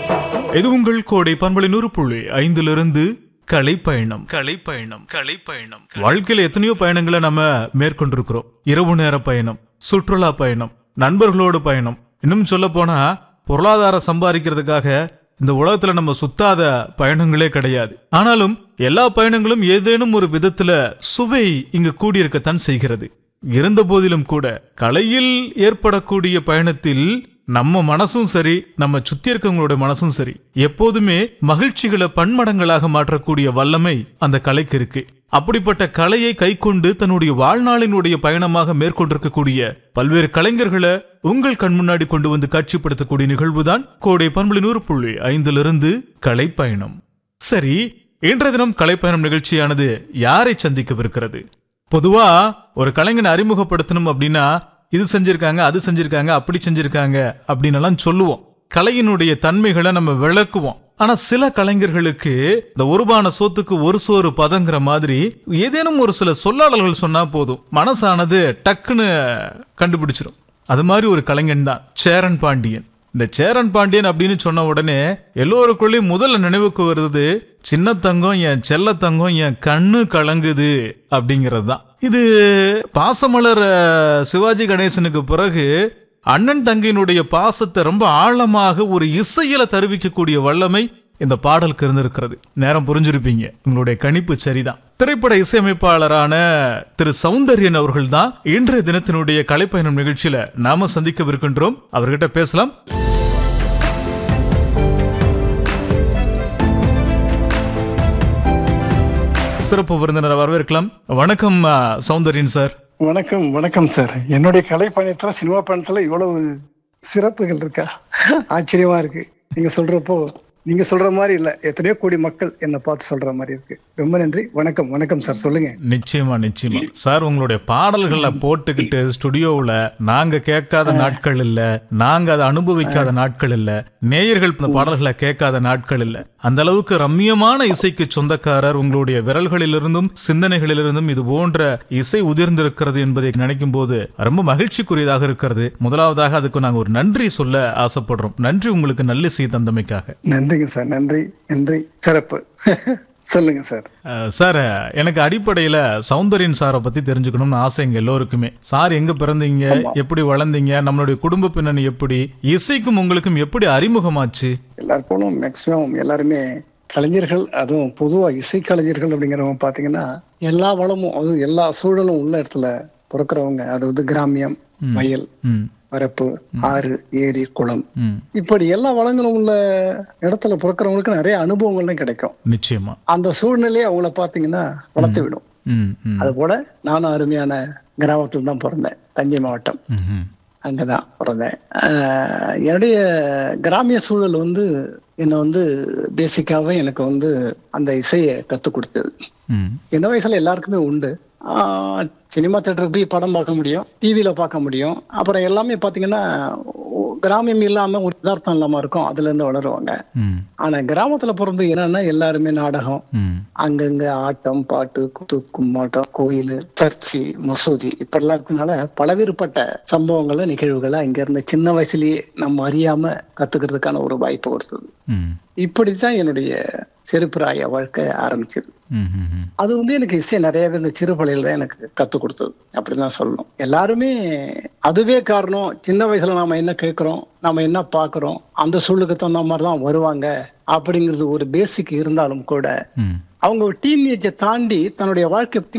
இது உங்கள் கோடை பண்பலை நூறு புள்ளி ஐந்திலிருந்து கலை பயணம் கலை பயணம் கலை பயணம் வாழ்க்கையில எத்தனையோ பயணங்களை நம்ம மேற்கொண்டிருக்கிறோம் இரவு நேர பயணம் சுற்றுலா பயணம் நண்பர்களோடு பயணம் இன்னும் சொல்ல போனா பொருளாதாரம் சம்பாதிக்கிறதுக்காக இந்த உலகத்துல நம்ம சுத்தாத பயணங்களே கிடையாது ஆனாலும் எல்லா பயணங்களும் ஏதேனும் ஒரு விதத்துல சுவை இங்கு கூடியிருக்கத்தான் செய்கிறது இருந்த போதிலும் கூட கலையில் ஏற்படக்கூடிய பயணத்தில் நம்ம மனசும் சரி நம்ம சுத்தி இருக்கவங்களோட மனசும் சரி எப்போதுமே மகிழ்ச்சிகளை பன்மடங்களாக மாற்றக்கூடிய வல்லமை அந்த கலைக்கு இருக்கு அப்படிப்பட்ட கலையை கைக்கொண்டு தன்னுடைய வாழ்நாளினுடைய பயணமாக மேற்கொண்டிருக்கக்கூடிய பல்வேறு கலைஞர்களை உங்கள் கண் முன்னாடி கொண்டு வந்து காட்சிப்படுத்தக்கூடிய நிகழ்வுதான் கோடை பண்புலி நூறு புள்ளி ஐந்திலிருந்து கலை பயணம் சரி இன்றைய தினம் கலைப்பயணம் நிகழ்ச்சியானது யாரை சந்திக்கவிருக்கிறது பொதுவா ஒரு கலைஞனை அறிமுகப்படுத்தணும் அப்படின்னா இது செஞ்சிருக்காங்க அது செஞ்சிருக்காங்க அப்படி செஞ்சிருக்காங்க அப்படின்னு எல்லாம் சொல்லுவோம் கலையினுடைய தன்மைகளை நம்ம விளக்குவோம் ஆனா சில கலைஞர்களுக்கு இந்த ஒருபான சோத்துக்கு ஒரு சோறு பதங்கிற மாதிரி ஏதேனும் ஒரு சில சொல்லாடல்கள் சொன்னா போதும் மனசானது டக்குன்னு கண்டுபிடிச்சிடும் அது மாதிரி ஒரு கலைஞன் தான் சேரன் பாண்டியன் இந்த சேரன் பாண்டியன் அப்படின்னு சொன்ன உடனே எல்லோருக்குள்ளேயும் முதல்ல நினைவுக்கு வருது சின்ன தங்கம் என் செல்ல தங்கம் என் கண்ணு கலங்குது அப்படிங்கிறது தான் இது பாசமலர் அஹ், சிவாஜி கணேசனுக்கு பிறகு அண்ணன் தங்கையினுடைய பாசத்தை ரொம்ப ஆழமாக ஒரு இசையில தருவிக்கக்கூடிய வல்லமை இந்த பாடலுக்கு இருந்திருக்கிறது நேரம் புரிஞ்சிருப்பீங்க உங்களுடைய கணிப்பு சரிதான் திரைப்பட இசையமைப்பாளரான திரு சௌந்தர்யன் அவர்கள் தான் இன்றைய தினத்தினுடைய கலைப்பயணம் நிகழ்ச்சியில நாம சந்திக்கவிருக்கின்றோம் அவர்கிட்ட பேசலாம் சிறப்பு விருந்தினரை வரவேற்கலாம் வணக்கம் ஆ, சௌந்தர்யன் சார் வணக்கம் வணக்கம் சார் என்னுடைய கலை பயணத்துல சினிமா பயணத்துல இவ்வளவு சிறப்புகள் இருக்கா ஆச்சரியமா இருக்கு நீங்க சொல்றப்போ நீங்க சொல்ற மாதிரி இல்ல எத்தனையோ கோடி மக்கள் என்னை பார்த்து சொல்ற மாதிரி இருக்கு ரொம்ப நன்றி வணக்கம் வணக்கம் சார் சொல்லுங்க நிச்சயமா நிச்சயமா சார் உங்களுடைய பாடல்களை போட்டுக்கிட்டு ஸ்டுடியோவுல நாங்க கேட்காத நாட்கள் இல்ல நாங்க அதை அனுபவிக்காத நாட்கள் இல்ல நேயர்கள் இந்த பாடல்களை கேட்காத நாட்கள் இல்ல அந்த அளவுக்கு ரம்மியமான இசைக்கு சொந்தக்காரர் உங்களுடைய விரல்களிலிருந்தும் சிந்தனைகளிலிருந்தும் இது போன்ற இசை உதிர்ந்திருக்கிறது என்பதை நினைக்கும் போது ரொம்ப மகிழ்ச்சிக்குரியதாக இருக்கிறது முதலாவதாக அதுக்கு நாங்க ஒரு நன்றி சொல்ல ஆசைப்படுறோம் நன்றி உங்களுக்கு நல்லிசை தந்தமைக்காக நன்றிங்க சார் நன்றி நன்றி சிறப்பு சொல்லுங்க சார் அஹ், சார் எனக்கு அடிப்படையில சௌந்தர்யன் சாரை பத்தி தெரிஞ்சுக்கணும்னு ஆசை எங்க எல்லோருக்குமே சார் எங்க பிறந்தீங்க எப்படி வளர்ந்தீங்க நம்மளுடைய குடும்ப பின்னணி எப்படி இசைக்கும் உங்களுக்கும் எப்படி அறிமுகமாச்சு எல்லாருக்கும் மேக்சிமம் எல்லாருமே கலைஞர்கள் அதுவும் பொதுவா இசை கலைஞர்கள் அப்படிங்கிறவங்க பாத்தீங்கன்னா எல்லா வளமும் அதுவும் எல்லா சூழலும் உள்ள இடத்துல பிறக்கிறவங்க அதாவது கிராமியம் வயல் ம் வரப்பு ஆறு ஏரி குளம் ம் இப்படி எல்லா வளங்களும் உள்ள இடத்துல பிறக்கிறவங்களுக்கு நிறைய அனுபவங்கள்லாம் கிடைக்கும் நிச்சயமா அந்த சூழ்நிலையை அவங்கள பாத்தீங்கன்னா வளர்த்து விடும் ம் ம் அது போல நானும் அருமையான கிராமத்துல தான் பிறந்தேன் தஞ்சை மாவட்டம் ம், ம் அங்கதான் பிறந்தேன் ஆஹ் என்னுடைய கிராமிய சூழல் வந்து என்னை வந்து பேசிக்காவே எனக்கு வந்து அந்த இசையை கற்றுக் கொடுத்தது ம் இந்த வயசுல எல்லாருக்குமே உண்டு ஆஹ் சினிமா தேட்டருக்கு போய் படம் பார்க்க முடியும் டிவியில பார்க்க முடியும் அப்புறம் எல்லாமே பாத்தீங்கன்னா கிராமியம் இல்லாம ஒரு யதார்த்தம் இல்லாம இருக்கும் அதுல இருந்து வளருவாங்க ம் ஆனா கிராமத்துல பிறந்து என்னன்னா எல்லாருமே நாடகம் ம் அங்கங்க ஆட்டம் பாட்டு குத்து கும்மாட்டம் கோயில் சர்ச்சு மசூதி இப்படிலாம் இருக்கனால பலவேறுபட்ட சம்பவங்களை நிகழ்வுகளை இங்க இருந்த சின்ன வயசுலயே நம்ம அறியாம கத்துக்கிறதுக்கான ஒரு வாய்ப்பு கொடுத்தது ம் இப்படித்தான் என்னுடைய சிறுபிராய வாழ்க்கை ஆரம்பிச்சது ம் ம் ம் அது வந்து எனக்கு இசை நிறையவே இந்த சிறுபலையில தான் எனக்கு கத்துக் கொடுத்தது அப்படிதான் சொல்லணும் எல்லாருமே அதுவே காரணம் சின்ன வயசுல நாம என்ன கேட்கிறோம் நாம என்ன பாக்குறோம் அந்த சூழலுக்கு தகுந்த மாதிரி தான் வருவாங்க அப்படிங்கிறது ஒரு பேசிக் இருந்தாலும் கூட ம் அவங்க டீனேஜை தாண்டி தன்னுடைய வாழ்க்கை